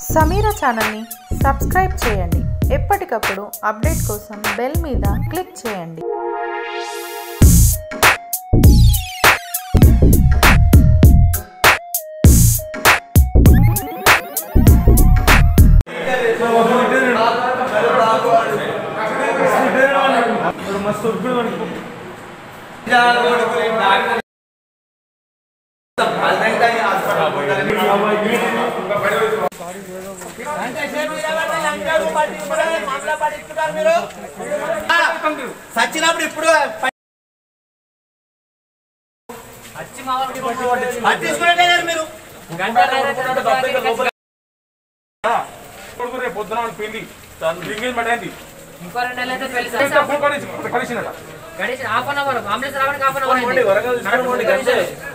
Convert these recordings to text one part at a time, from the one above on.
సమీర ఛానల్ని సబ్స్క్రైబ్ చేయండి ఎప్పటికప్పుడు అప్డేట్ కోసం బెల్ మీద క్లిక్ చేయండి మస్తు ఉరుకుడు అనుకో సచ్చినప్పుడు ఇప్పుడు పట్టించుకునే మీరు కొడుకు రేపు పొద్దున వాడికి పెళ్లి ఎంగేజ్మెంట్ అయింది ఇంకో రెండు నెలలు అయితే పెళ్లి ఇంకా సార్. ఫోన్ కలిసి కలిసినట గడిచి హాఫ్ అన్ అవర్ అంబులెన్స్ రావడానికి హాఫ్ అన్ అవర్ అయింది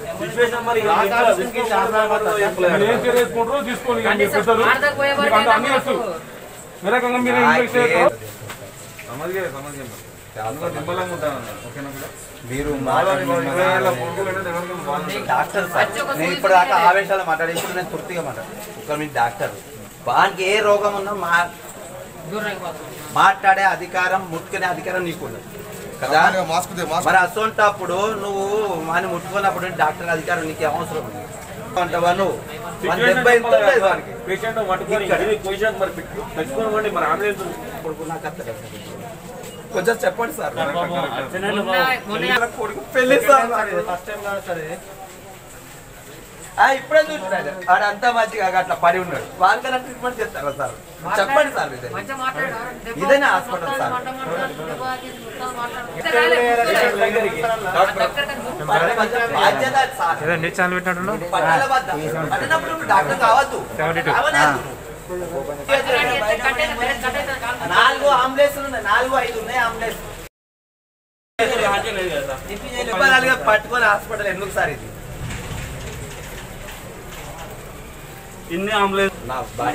మీరు ఏం కేర్ చేసుకుంటారో తీసుకోండి ఇక మీరు పెద్దలు ఆడదాకా పోయే వరకు మీకు అంత అన్ని అయితే వచ్చు వేరే రకంగా మీరు ఇంట్లో చేస్తారు సమధిగా సమధిగా అందులో నిమ్మలంగా ఉంటాను ఓకేనా మీరు ఇరవై ఏళ్ళ కొడుకులు అంటే ఎవరికైనా బాగుంటుంది. డాక్టర్ సార్ నేను ఇప్పుడు దాకా ఆవేశాలు మాట్లాడి ఇప్పుడు నేను పూర్తిగా మాట్లాడు ఒక మీ డాక్టర్ వానికి ఏ రోగం ఉన్నా మా దూరం అయిపోతుంది మాట్లాడే అధికారం ముట్టుకునే అధికారం నీకు ఉన్నది కదా మరి అసొంటప్పుడు నువ్వు వాని ముట్టుకున్నప్పుడు డాక్టర్ అధికారం నీకు ఏం అవసరం ఉంది అంటావా నువ్వు వాని దెబ్బ ఎంత ఉంటుంది వానికి? పేషెంట్ పట్టుకొని ఇక్కడ. ఇది పొజిషన్ మరి పెట్టు తెచ్చుకోనివ్వండి మరి అంబులెన్స్ కొడుకు నాకు అర్థం కాదు. కొంచెం చెప్పండి సార్ మొన్న మొన్న కొడుకు పెళ్లి సార్ ఫస్ట్ టైం కాదు సార్ ఇది. ఆ, ఇప్పుడే చూసినాడు ఆడంతా మంచిగా అట్లా పడి ఉన్నాడు వాళ్ళకన్నా ట్రీట్మెంట్ చేస్తారా సార్ చెప్పండి సార్ ఇది మంచిగా మాట్లాడు. దెబ్బ ఇదేనా హాస్పిటల్ సార్? మాట మాట్లాడు, దెబ్బ ఆగింది, మొత్తం మాట్లాడు. ఇంత రాలే, కూర్చోలే. ఆ డాక్టర్ గారు మరి కొంచెం బాధ్యత సార్ పట్టాల వద్ద. పట్టినప్పుడు నువ్వు డాక్టర్ కావద్దు కావలేదు. కట్టేది, కట్టేది, కట్టేది కాదు. నాలుగు అంబులెన్స్ ఉన్నాయి నాలుగు ఐదు ఉన్నాయి అంబులెన్స్ చెప్పాలిగా పట్టుకొని హాస్పిటల్ ఎందుకు సార్ ఇది ఇన్ని అంబులెన్స్ నా బాడీ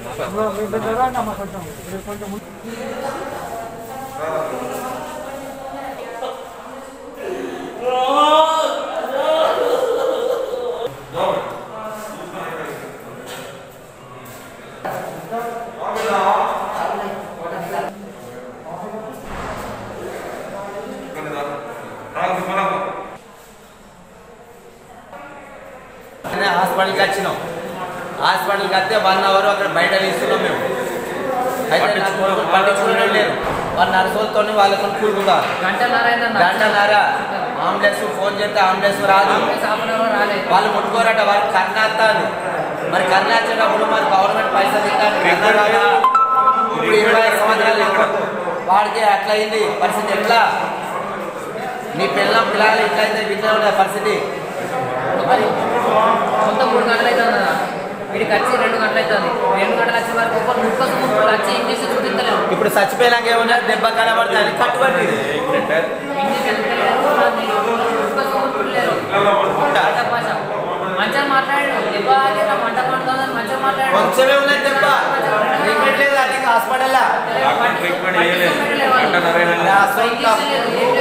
హాస్పిటల్కి వచ్చినాం హాస్పిటల్కి వస్తే వన్ అవర్ అక్కడ బయట తీస్తున్నాం మేము అయితే నా కొడుకు పట్టించుకునే లేరు వాళ్ళ నర్సులతో వాళ్ళతో కూడుకుంటారు గంటన్నర అయిందన్న. గంటన్నర అంబులెన్స్ ఫోన్ చేస్తే అంబులెన్స్ రాదు అంబులెన్స్ హాఫ్ అన్ అవర్ రాలేదు. వాళ్ళు ముట్టుకోరట వాళ్ళు కర్ణాస్తాను మరి కర్ణాచేటప్పుడు మరి గవర్నమెంట్ పైసలు ఇస్తాను ఇప్పుడు ఇరవై ఐదు సంవత్సరాలు ఇవ్వకు. వాడికి అట్లా అయింది పరిస్థితి ఎట్లా నీ పిల్లం పిల్లలు ఇట్లా అయితే ఇట్లా ఉండే పరిస్థితి మరి మొత్తం మూడు గంటలు అవుతుంది అన్న. వీడికి వచ్చి రెండు గంటలు అవుతుంది రెండు గంటలు వచ్చే వరకు ఒక ముప్పై ముప్పై వచ్చి ఇంగ్లీష్ చూపించలేము ఇప్పుడు చచ్చిపోయినాక ఏమన్నా దెబ్బ కనబడుతుంది కట్టుబడి ఇంగ్లీష్ ఎందుకలేరు ముప్పై చూపించలేరు భాష భాష మంచిగా మాట్లాడాడు దెబ్బ ఆగిన మంట పడుతుందని మంచిగా మాట్లాడాడు కొంచెమే ఉన్నది దెబ్బ ట్రీట్మెంట్ లేదు అట్లా హాస్పిటల్లో ట్రీట్మెంట్ చేయలేదు గంటన్నర అయినా అసలు